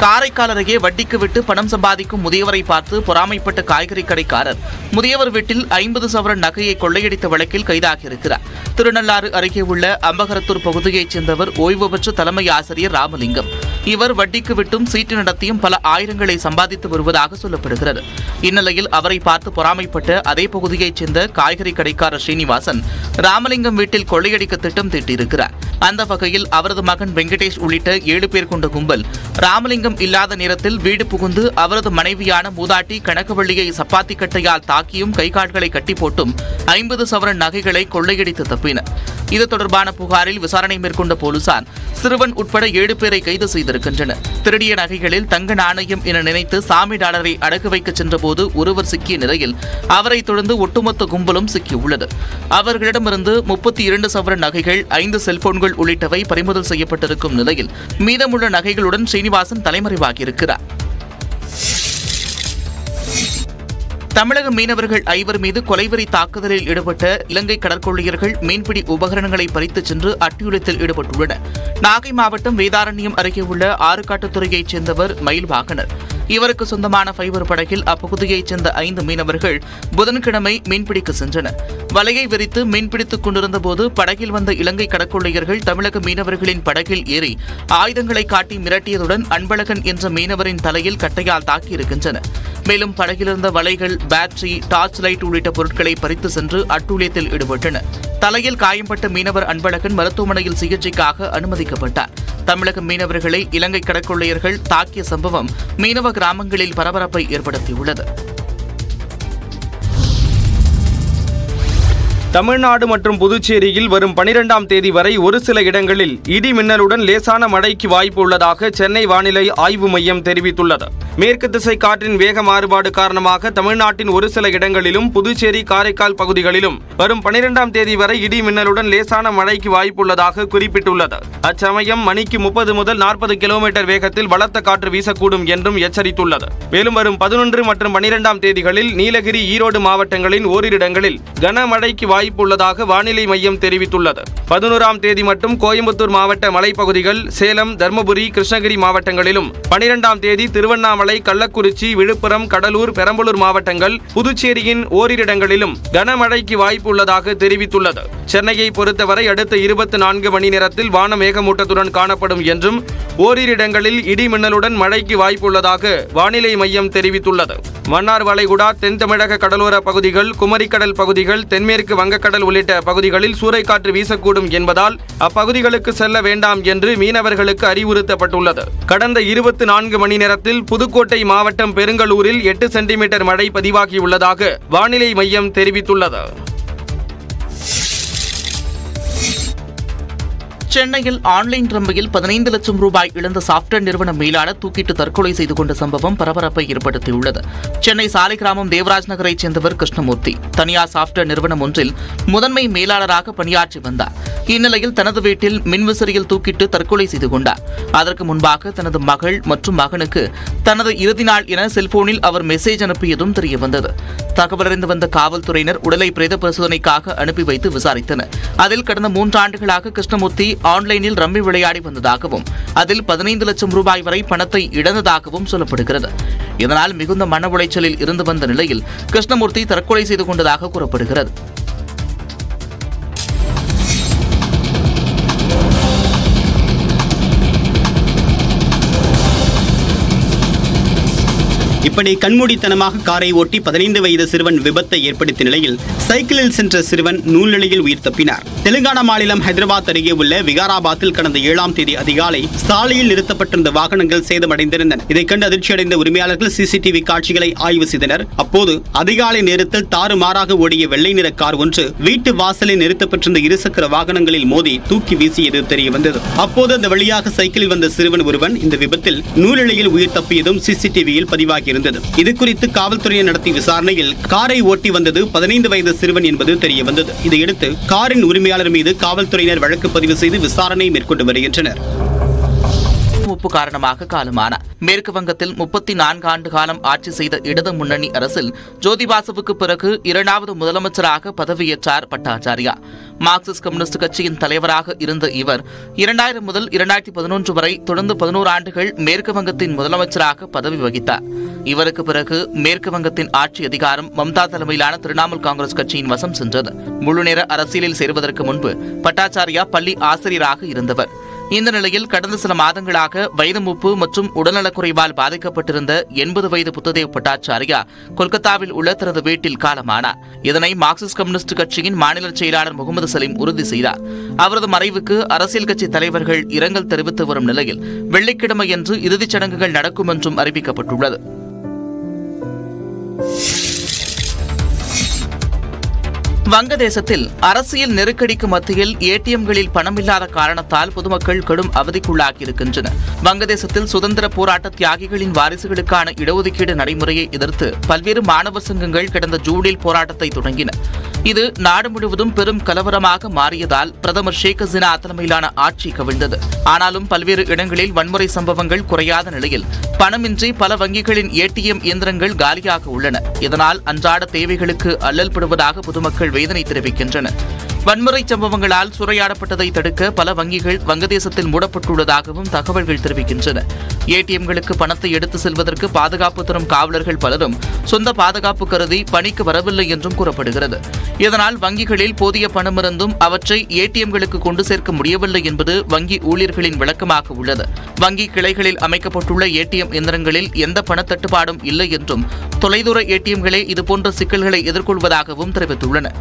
காரைக்கால் அருகே வட்டிக்கு விட்டு பணம் சம்பாதிக்கும் முதியவரை பார்த்து பொறாமைப்பட்ட காய்கறி கடைக்காரர் முதியவர் வீட்டில் ஐம்பது சவரன் நகையை கொள்ளையடித்த வழக்கில் கைதாகியிருக்கிறார் திருநள்ளாறு அருகே உள்ள அம்பகரத்தூர் பகுதியைச் சேர்ந்தவர் ஓய்வு பெற்ற தலைமை ஆசிரியர் ராமலிங்கம் இவர் வட்டிக்கு விட்டும் சீட்டு நடத்தியும் பல ஆயிரங்களை சம்பாதித்து வருவதாக சொல்லப்படுகிறது இந்நிலையில் அவரை பார்த்து பொறாமைப்பட்ட அதே பகுதியைச் சேர்ந்த காய்கறி கடைக்காரர் ஸ்ரீனிவாசன் ராமலிங்கம் வீட்டில் கொள்ளையடிக்க திட்டம் தீட்டியிருக்கிறார் அந்த வகையில் அவரது மகன் வெங்கடேஷ் உள்ளிட்ட ஏழு பேர் கொண்ட கும்பல் ராமலிங்கம் இல்லாத நேரத்தில் வீடு புகுந்து அவரது மனைவியான மூதாட்டி கனகவள்ளியை சப்பாத்தி கட்டையால் தாக்கியும் கைகால்களை கட்டி போட்டும் ஐம்பது சவரன் நகைகளை கொள்ளையடித்து தப்பினர் இது தொடர்பான புகாரில் விசாரணை மேற்கொண்ட போலீசார் சிறுவன் உட்பட ஏழு பேரை கைது செய்திருக்கின்றனர் திருடிய நகைகளில் தங்க நாணயம் என நினைத்து சாமி டாலரை அடகு வைக்க சென்றபோது ஒருவர் சிக்கிய நிலையில் அவரை தொடர்ந்து ஒட்டுமொத்த கும்பலும் சிக்கியுள்ளது அவர்களிடமிருந்து முப்பத்தி இரண்டு சவரன் நகைகள் ஐந்து செல்போன்கள் உள்ளிட்டவை பறிமுதல் செய்யப்பட்டிருக்கும் நிலையில் மீதமுள்ள நகைகளுடன் ஸ்ரீனிவாசன் தலைமறைவாகியிருக்கிறார் தமிழக மீனவர்கள் ஐவர் மீது கொலைவெறி தாக்குதலில் ஈடுபட்ட இலங்கை கடற்கொள்ளையர்கள் மீன்பிடி உபகரணங்களை பறித்துச் சென்று அட்டியுலத்தில் ஈடுபட்டுள்ளனர் நாகை மாவட்டம் வேதாரண்யம் அருகே உள்ள ஆறுகாட்டுத்துறையைச் சேர்ந்தவர் மயில் வாகனர் இவருக்கு சொந்தமான ஃபைபர் படகில் அப்பகுதியைச் சேர்ந்த ஐந்து மீனவர்கள் புதன்கிழமை மீன்பிடிக்க சென்றனர் வலையை விரித்து மீன்பிடித்துக் கொண்டிருந்த போது படகில் வந்த இலங்கை கடற்கொள்ளையர்கள் தமிழக மீனவர்களின் படகில் ஏறி ஆயுதங்களை காட்டி மிரட்டியதுடன் அன்பழகன் என்ற மீனவரின் தலையில் கட்டையால் தாக்கியிருக்கின்றனர் மேலும் படகிலிருந்த வலைகள் பேட்டரி டார்ச் லைட் உள்ளிட்ட பொருட்களை பறித்து சென்று அட்டூழியத்தில் ஈடுபட்டனர் தலையில் காயம்பட்ட மீனவர் அன்பழகன் மருத்துவமனையில் சிகிச்சைக்காக அனுமதிக்கப்பட்டார் தமிழக மீனவர்களை இலங்கை கடற்கொள்ளையர்கள் தாக்கிய சம்பவம் மீனவ கிராமங்களில் பரபரப்பை ஏற்படுத்தியுள்ளது தமிழ்நாடு மற்றும் புதுச்சேரியில் வரும் பனிரெண்டாம் தேதி வரை ஒரு சில இடங்களில் இடி மின்னலுடன் லேசான மழைக்கு வாய்ப்பு உள்ளதாக சென்னை வானிலை ஆய்வு மையம் தெரிவித்துள்ளது மேற்கு திசை காற்றின் வேக மாறுபாடு காரணமாக தமிழ்நாட்டின் ஒரு சில இடங்களிலும் புதுச்சேரி காரைக்கால் பகுதிகளிலும் வரும் பனிரெண்டாம் தேதி வரை இடி மின்னலுடன் லேசான மழைக்கு வாய்ப்புள்ளதாக குறிப்பிட்டுள்ளது அச்சமயம் மணிக்கு முப்பது முதல் நாற்பது கிலோமீட்டர் வேகத்தில் பலத்த காற்று வீசக்கூடும் என்றும் எச்சரித்துள்ளது மேலும் வரும் பதினொன்று மற்றும் பனிரெண்டாம் தேதிகளில் நீலகிரி ஈரோடு மாவட்டங்களின் ஓரிரு இடங்களில் கனமழைக்கு வாய்ப்புள்ளதாக வானிலை மையம் தெரிவித்துள்ளது பதினோராம் தேதி மட்டும் கோயம்புத்தூர் மாவட்ட மலைப்பகுதிகள் சேலம் தருமபுரி கிருஷ்ணகிரி மாவட்டங்களிலும் பனிரெண்டாம் தேதி திருவண்ணாமலை கள்ளக்குறிச்சி விழுப்புரம் கடலூர் பெரம்பலூர் மாவட்டங்கள் புதுச்சேரியின் ஓரிரு இடங்களிலும் கனமழைக்கு வாய்ப்புள்ளதாக தெரிவித்துள்ளது சென்னையை பொறுத்தவரை அடுத்த இருபத்தி நான்கு மணி நேரத்தில் வான மேகமூட்டத்துடன் காணப்படும் என்றும் ஓரிரு இடங்களில் இடி மின்னலுடன் மழைக்கு வாய்ப்புள்ளதாக வானிலை மையம் தெரிவித்துள்ளது மன்னார் வளைகுடா தென் தமிழக கடலோர பகுதிகள் குமரிக்கடல் பகுதிகள் தென்மேற்கு வங்கக்கடல் உள்ளிட்ட பகுதிகளில் சூறைக்காற்று வீசக்கூடும் என்பதால் அப்பகுதிகளுக்கு செல்ல வேண்டாம் என்று மீனவர்களுக்கு அறிவுறுத்தப்பட்டுள்ளது கடந்த இருபத்தி நான்கு மணி நேரத்தில் புதுக்கோட்டை மாவட்டம் பெருங்கலூரில் எட்டு சென்டிமீட்டர் மழை பதிவாகியுள்ளதாக வானிலை மையம் தெரிவித்துள்ளது சென்னையில் ஆன்லைன் ரம்மியில் பதினைந்து லட்சம் ரூபாய் இழந்த சாப்ட்வேர் நிறுவன மேலாளர் தூக்கிட்டு தற்கொலை செய்து கொண்ட சம்பவம் பரபரப்பை ஏற்படுத்தியுள்ளது சென்னை சாலிகிராமம் தேவராஜ் நகரைச் சேர்ந்தவர் கிருஷ்ணமூர்த்தி தனியார் சாப்ட்வேர் நிறுவனம் ஒன்றில் முதன்மை மேலாளராக பணியாற்றி வந்தார் இந்நிலையில் தனது வீட்டில் மின்விசிறியில் தூக்கிட்டு தற்கொலை செய்து கொண்டார் அதற்கு முன்பாக தனது மகள் மற்றும் மகனுக்கு தனது இறுதி நாள் என செல்போனில் அவர் மெசேஜ் அனுப்பியதும் தெரியவந்தது தகவலறிந்து வந்த காவல்துறையினர் உடலை பிரேத பரிசோதனைக்காக அனுப்பி வைத்து விசாரித்தனர் அதில் கடந்த மூன்றாண்டுகளாக கிருஷ்ணமூர்த்தி ஆன்லைனில் ரம்மி விளையாடி வந்ததாகவும் அதில் பதினைந்து லட்சம் ரூபாய் வரை பணத்தை இழந்ததாகவும் சொல்லப்படுகிறது இதனால் மிகுந்த மன உளைச்சலில் இருந்து வந்த நிலையில் கிருஷ்ணமூர்த்தி தற்கொலை செய்து கொண்டதாக கூறப்படுகிறது இப்படி கண்மூடித்தனமாக காரை ஓட்டி பதினைந்து வயது சிறுவன் விபத்தை ஏற்படுத்திய நிலையில் சைக்கிளில் சென்ற சிறுவன் நூல்நிலையில் உயிர் தப்பினார் தெலுங்கானா மாநிலம் ஹைதராபாத் அருகே உள்ள விகாராபாத்தில் கடந்த ஏழாம் தேதி அதிகாலை சாலையில் நிறுத்தப்பட்டிருந்த வாகனங்கள் சேதமடைந்திருந்தன இதைக் கண்டு அதிர்ச்சியடைந்த உரிமையாளர்கள் சிசிடிவி காட்சிகளை ஆய்வு செய்தனர் அப்போது அதிகாலை நேரத்தில் தாறுமாறாக ஓடிய வெள்ளை நிற கார் ஒன்று வீட்டு வாசலில் நிறுத்தப்பட்டிருந்த இருசக்கர வாகனங்களில் மோதி தூக்கி வீசியது தெரிய வந்தது அப்போது அந்த வழியாக சைக்கிளில் வந்த சிறுவன் ஒருவன் இந்த விபத்தில் நூலிழையில் உயிர் தப்பியதும் சிசிடிவியில் பதிவாகியிருந்தது இது குறித்து காவல்துறையினர் நடத்திய விசாரணையில் காரை ஓட்டி வந்தது பதினைந்து வயது சிறுவன் என்பது தெரிய வந்தது இதையடுத்து காரின் உரிமையாளர் மீது காவல்துறையினர் வழக்கு பதிவு செய்து விசாரணை மேற்கொண்டு வருகின்றனர் உப்பு காரணமாக காலமானார் மேற்கு வங்கத்தில் முப்பத்தி நான்கு ஆண்டு காலம் ஆட்சி செய்த இடது முன்னணி அரசில் ஜோதிபாசுவுக்கு பிறகு இரண்டாவது முதலமைச்சராக பதவியேற்றார் பட்டாச்சாரியா மார்க்சிஸ்ட் கம்யூனிஸ்ட் கட்சியின் தலைவராக இருந்த இவர் இரண்டாயிரம் முதல் இரண்டாயிரத்தி பதினொன்று வரை தொடர்ந்து பதினோரு ஆண்டுகள் மேற்கு வங்கத்தின் முதலமைச்சராக பதவி வகித்தார் இவருக்கு பிறகு மேற்கு வங்கத்தின் ஆட்சி அதிகாரம் மம்தா தலைமையிலான திரிணாமுல் காங்கிரஸ் கட்சியின் வசம் சென்றது முழுநேர அரசியலில் சேருவதற்கு முன்பு பட்டாச்சாரியா பள்ளி ஆசிரியராக இருந்தவர் இந்த நிலையில் கடந்த சில மாதங்களாக வயது மூப்பு மற்றும் உடல்நலக்குறைவால் பாதிக்கப்பட்டிருந்த எண்பது வயது புத்ததேவ் பட்டாச்சாரியா கொல்கத்தாவில் உள்ள தனது வீட்டில் காலமானார் இதனை மார்க்சிஸ்ட் கம்யூனிஸ்ட் கட்சியின் மாநில செயலாளர் முகமது சலீம் உறுதி செய்தார் அவரது மறைவுக்கு அரசியல் கட்சி தலைவர்கள் இரங்கல் தெரிவித்து வரும் நிலையில் வெள்ளிக்கிழமையன்று இறுதிச் சடங்குகள் நடக்கும் என்றும் அறிவிக்கப்பட்டுள்ளது வங்கதேசத்தில் அரசியல் நெருக்கடிக்கு மத்தியில் ஏடிஎம்களில் பணமில்லாத காரணத்தால் பொதுமக்கள் கடும் அவதிக்குள்ளாகியிருக்கின்றனர் வங்கதேசத்தில் சுதந்திர போராட்ட தியாகிகளின் வாரிசுகளுக்கான இடஒதுக்கீடு நடைமுறையை எதிர்த்து பல்வேறு மாணவர் சங்கங்கள் கடந்த ஜூனில் போராட்டத்தை தொடங்கின இது நாடு முழுவதும் பெரும் கலவரமாக மாறியதால் பிரதமர் ஷேக் ஹசீனா தலைமையிலான ஆட்சி கவிழ்ந்தது ஆனாலும் பல்வேறு இடங்களில் வன்முறை சம்பவங்கள் குறையாத நிலையில் பணமின்றி பல வங்கிகளின் ஏடிஎம் இயந்திரங்கள் காலியாக உள்ளன இதனால் அன்றாட தேவைகளுக்கு அல்லல் படுவதாக பொதுமக்கள் வேதனை தெரிவிக்கின்றனர் வன்முறை சம்பவங்களால் சூறையாடப்பட்டதை தடுக்க பல வங்கிகள் வங்கதேசத்தில் மூடப்பட்டுள்ளதாகவும் தகவல்கள் தெரிவிக்கின்றன ஏடிஎம்களுக்கு பணத்தை எடுத்து செல்வதற்கு பாதுகாப்பு தரும் காவலர்கள் பலரும் சொந்த பாதுகாப்பு கருதி பணிக்கு வரவில்லை என்றும் கூறப்படுகிறது இதனால் வங்கிகளில் போதிய பணம் இருந்தும் அவற்றை ஏடிஎம்களுக்கு கொண்டு சேர்க்க முடியவில்லை என்பது வங்கி ஊழியர்களின் விளக்கமாக உள்ளது வங்கி கிளைகளில் அமைக்கப்பட்டுள்ள ஏடிஎம் இயந்திரங்களில் எந்த பணத்தட்டுப்பாடும் இல்லை என்றும் தொலைதூர ஏடிஎம்களே இதுபோன்ற சிக்கல்களை எதிர்கொள்வதாகவும் தெரிவித்துள்ளன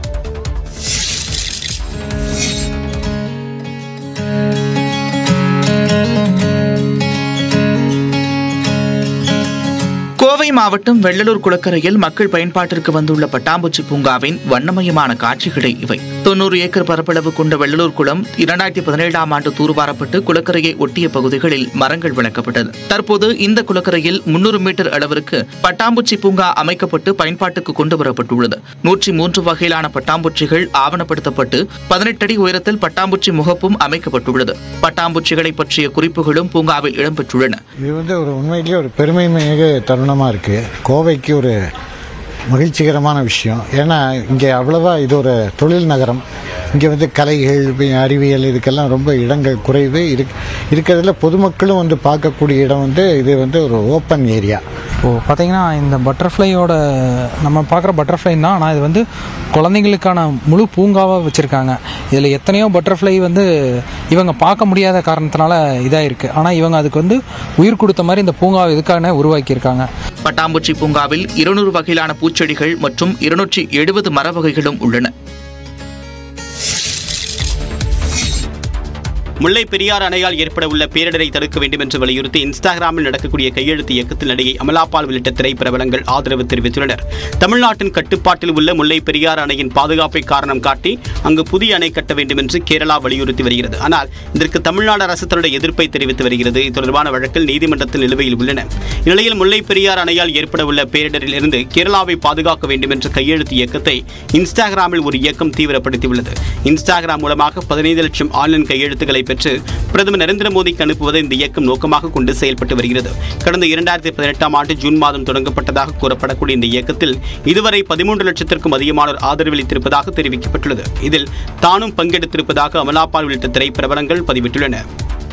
கோவை மாவட்டம் வெள்ளலூர் குளக்கரையில் மக்கள் பயன்பாட்டிற்கு வந்துள்ள பட்டாம்பூச்சி பூங்காவின் வண்ணமயமான காட்சிகளே இவை தொண்ணூறு ஏக்கர் பரப்பளவு கொண்ட வெள்ளலூர் குளம் இரண்டாயிரத்தி பதினேழாம் ஆண்டு தூர்வாரப்பட்டு குளக்கரையை ஒட்டிய பகுதிகளில் மரங்கள் வளர்க்கப்பட்டது தற்போது இந்த குளக்கரையில் முன்னூறு மீட்டர் அளவிற்கு பட்டாம்பூச்சி பூங்கா அமைக்கப்பட்டு பயன்பாட்டுக்கு கொண்டு வரப்பட்டுள்ளது நூற்றி மூன்று வகையிலான பட்டாம்பூச்சிகள் ஆவணப்படுத்தப்பட்டு பதினெட்டு அடி உயரத்தில் பட்டாம்பூச்சி முகப்பும் அமைக்கப்பட்டுள்ளது பட்டாம்பூச்சிகளை பற்றிய குறிப்புகளும் பூங்காவில் இடம்பெற்றுள்ளன இது வந்து ஒரு உண்மையிலேயே ஒரு பெருமை மிகு தருணமாக இருக்குது கோவைக்கு ஒரு மகிழ்ச்சிகரமான விஷயம் ஏன்னா இங்கே அவ்வளவா இது ஒரு தொழில் நகரம் இங்கே வந்து கலைகள் அறிவியல் இதுக்கெல்லாம் ரொம்ப இடங்கள் குறைவு இருக் இருக்கிறதுல பொதுமக்களும் வந்து பார்க்கக்கூடிய இடம் வந்து இது வந்து ஒரு ஓப்பன் ஏரியா இப்போது பார்த்தீங்கன்னா இந்த பட்டர்ஃப்ளையோட நம்ம பார்க்குற பட்டர்ஃப்ளைன்னா ஆனால் இது வந்து குழந்தைங்களுக்கான முழு பூங்காவாக வச்சுருக்காங்க இதில் எத்தனையோ பட்டர்ஃப்ளை வந்து இவங்க பார்க்க முடியாத காரணத்தினால இதாக இருக்குது ஆனால் இவங்க அதுக்கு வந்து உயிர் கொடுத்த மாதிரி இந்த பூங்காவை இதுக்கான உருவாக்கியிருக்காங்க பட்டாம்பூச்சி பூங்காவில் இருநூறு வகையிலான பூச்செடிகள் மற்றும் இருநூற்றி எழுபது மர வகைகளும் உள்ளன முல்லை பெரியார் அணையால் ஏற்பட உள்ள பேரிடரை தடுக்க வேண்டும் என்று வலியுறுத்தி இன்ஸ்டாகிராமில் நடக்கக்கூடிய கையெழுத்து இயக்கத்தில் நடிகை அமலாபால் உள்ளிட்ட திரைப்பிரபலங்கள் ஆதரவு தெரிவித்துள்ளனர் தமிழ்நாட்டின் கட்டுப்பாட்டில் உள்ள முல்லை பெரியார் அணையின் பாதுகாப்பை காரணம் காட்டி அங்கு புதிய அணை கட்ட வேண்டும் என்று கேரளா வலியுறுத்தி வருகிறது ஆனால் இதற்கு தமிழ்நாடு அரசு தன்னுடைய எதிர்ப்பை தெரிவித்து வருகிறது இது தொடர்பான வழக்கில் நீதிமன்றத்தில் நிலுவையில் உள்ளன இந்நிலையில் முல்லை பெரியார் அணையால் ஏற்பட உள்ள பேரிடரில் இருந்து கேரளாவை பாதுகாக்க வேண்டும் என்ற கையெழுத்து இயக்கத்தை இன்ஸ்டாகிராமில் ஒரு இயக்கம் தீவிரப்படுத்தியுள்ளது இன்ஸ்டாகிராம் மூலமாக பதினைந்து லட்சம் ஆன்லைன் கையெழுத்துக்களை பெற்று பிரதமர் நரேந்திர மோடிக்கு அனுப்புவதை இந்த இயக்கம் நோக்கமாக கொண்டு செயல்பட்டு வருகிறது கடந்த இரண்டாயிரத்தி பதினெட்டாம் ஆண்டு ஜூன் மாதம் தொடங்கப்பட்டதாக கூறப்படக்கூடிய இந்த இயக்கத்தில் இதுவரை பதிமூன்று லட்சத்திற்கும் அதிகமானோர் ஆதரவளித்திருப்பதாக தெரிவிக்கப்பட்டுள்ளது இதில் தானும் பங்கெடுத்திருப்பதாக அமலாபால் உள்ளிட்ட திரைப்பிரபலங்கள் பதிவிட்டுள்ளன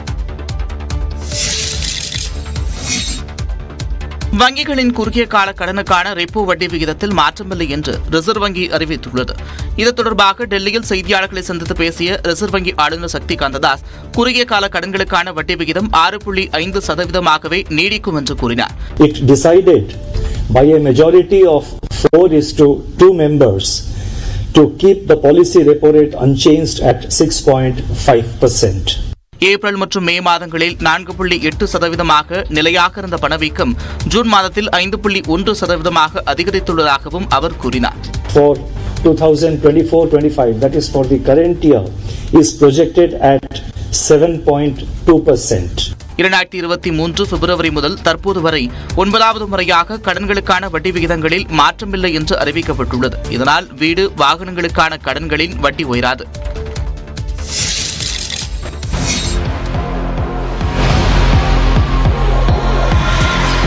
வங்கிகளின் குறுகிய கால கடனுக்கான ரெப்போ வட்டி விகிதத்தில் மாற்றமில்லை என்று ரிசர்வ் வங்கி அறிவித்துள்ளது இது தொடர்பாக டெல்லியில் செய்தியாளர்களை சந்தித்து பேசிய ரிசர்வ் வங்கி ஆளுநர் சக்தி காந்ததாஸ் குறுகிய கால கடன்களுக்கான வட்டி விகிதம் ஆறு புள்ளி ஐந்து சதவீதமாகவே நீடிக்கும் என்று கூறினார் it decided by a majority of 4 is to 2 members to keep the policy repo rate unchanged at 6.5%. April மற்றும் மே மாதங்களில் நான்கு புள்ளி எட்டு சதவீதமாக நிலையாக இருந்த பணவீக்கம் ஜூன் மாதத்தில் ஐந்து புள்ளி ஒன்று சதவீதமாக அதிகரித்துள்ளதாகவும் அவர் கூறினார் For 2024-25, that is for the current year, is projected at 7.2%. இரண்டாயிரத்தி இருபத்தி மூன்று பிப்ரவரி முதல் தற்போது வரை ஒன்பதாவது முறையாக கடன்களுக்கான வட்டி விகிதங்களில் மாற்றமில்லை என்று அறிவிக்கப்பட்டுள்ளது இதனால் வீடு வாகனங்களுக்கான கடன்களின் வட்டி உயராது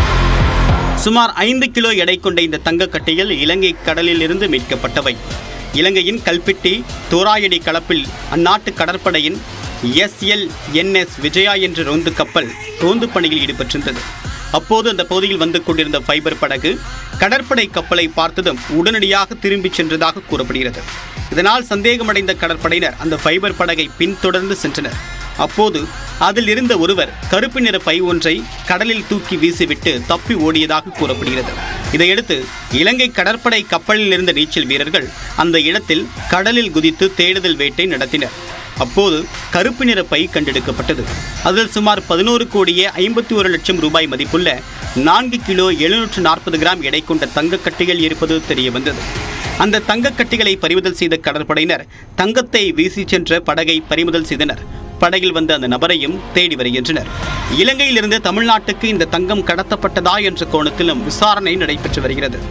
சுமார் ஐந்து கிலோ எடை கொண்ட இந்த தங்கக்கட்டைகள் இலங்கை கடலில் இருந்து மீட்கப்பட்டவை இலங்கையின் கல்பிட்டி தோராயடி களப்பில் அந்நாட்டு கடற்படையின் எஸ்எல்என்எஸ் விஜயா என்ற ரோந்து கப்பல் ரோந்து பணியில் ஈடுபட்டிருந்தது அப்போது அந்த பகுதியில் வந்து கொண்டிருந்த ஃபைபர் படகு கடற்படை கப்பலை பார்த்ததும் உடனடியாக திரும்பிச் சென்றதாக கூறப்படுகிறது இதனால் சந்தேகமடைந்த கடற்படையினர் அந்த ஃபைபர் படகை பின்தொடர்ந்து சென்றனர் அப்போது அதில் இருந்த ஒருவர் கருப்பு நிற பை ஒன்றை கடலில் தூக்கி வீசிவிட்டு தப்பி ஓடியதாக கூறப்படுகிறது இதையடுத்து இலங்கை கடற்படை கப்பலில் இருந்த நீச்சல் வீரர்கள் அந்த இடத்தில் கடலில் குதித்து தேடுதல் வேட்டை நடத்தினர் அப்போது கருப்பு நிற பை கண்டெடுக்கப்பட்டது அதில் சுமார் பதினோரு கோடியே ஐம்பத்தி ஒரு லட்சம் ரூபாய் மதிப்புள்ள நான்கு கிலோ எழுநூற்று நாற்பது கிராம் எடை கொண்ட தங்கக் கட்டிகள் இருப்பது தெரிய வந்தது அந்த தங்கக் கட்டிகளை பறிமுதல் செய்த கடற்படையினர் தங்கத்தை வீசிச் சென்ற படகை பறிமுதல் செய்தனர் படகில் வந்த அந்த நபரையும் தேடி வருகின்றனர் இலங்கையிலிருந்து தமிழ்நாட்டுக்கு இந்த தங்கம் கடத்தப்பட்டதா என்ற கோணத்திலும் விசாரணை நடைபெற்று வருகிறது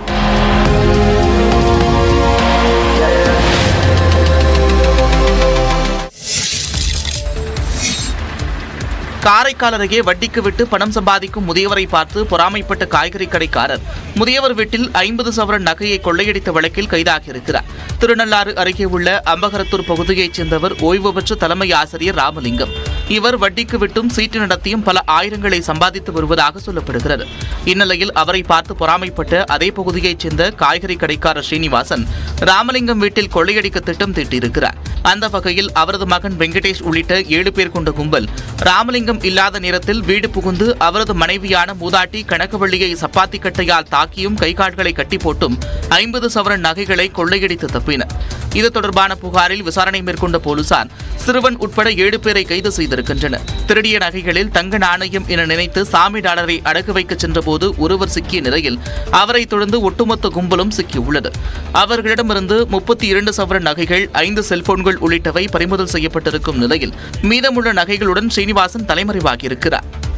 காரைக்கால் அருகே வட்டிக்கு விட்டு பணம் சம்பாதிக்கும் முதியவரை பார்த்து பொறாமைப்பட்ட காய்கறி கடைக்காரர் முதியவர் வீட்டில் ஐம்பது சவரன் நகையை கொள்ளையடித்த வழக்கில் கைதாகியிருக்கிறார் திருநள்ளாறு அருகே உள்ள அம்பகரத்தூர் பகுதியைச் சேர்ந்தவர் ஓய்வு பெற்ற தலைமை ஆசிரியர் ராமலிங்கம் இவர் வட்டிக்கு விட்டும் சீட்டு நடத்தியும் பல ஆயிரங்களை சம்பாதித்து வருவதாக சொல்லப்படுகிறது இந்நிலையில் அவரை பார்த்து பொறாமைப்பட்ட அதே பகுதியைச் சேர்ந்த காய்கறி கடைக்காரர் ஸ்ரீனிவாசன் ராமலிங்கம் வீட்டில் கொள்ளையடிக்க திட்டம் தீட்டியிருக்கிறார் அந்த வகையில் அவரது மகன் வெங்கடேஷ் உள்ளிட்ட ஏழு பேர் கொண்ட கும்பல் ராமலிங்கம் இல்லாத நேரத்தில் வீடு புகுந்து அவரது மனைவியான மூதாட்டி கனகவள்ளியை சப்பாத்தி கட்டையால் தாக்கியும் கைகால்களை கட்டி போட்டும் ஐம்பது சவரன் நகைகளை கொள்ளையடித்து தப்பினர் இது தொடர்பான புகாரில் விசாரணை மேற்கொண்ட போலீசார் சிறுவன் உட்பட ஏழு பேரை கைது செய்திருக்கின்றனர் திருடிய நகைகளில் தங்க நாணயம் என நினைத்து சாமி டாலரை அடகு வைக்க சென்றபோது ஒருவர் சிக்கிய நிலையில் அவரை தொடர்ந்து ஒட்டுமொத்த கும்பலும் சிக்கியுள்ளது அவர்களிடமிருந்து முப்பத்தி இரண்டு சவரன் நகைகள் ஐந்து செல்போன்கள் உள்ளிட்டவை பறிமுதல் செய்யப்பட்டிருக்கும் நிலையில் மீதமுள்ள நகைகளுடன் ஸ்ரீனிவாசன் தலைமறைவாகியிருக்கிறார்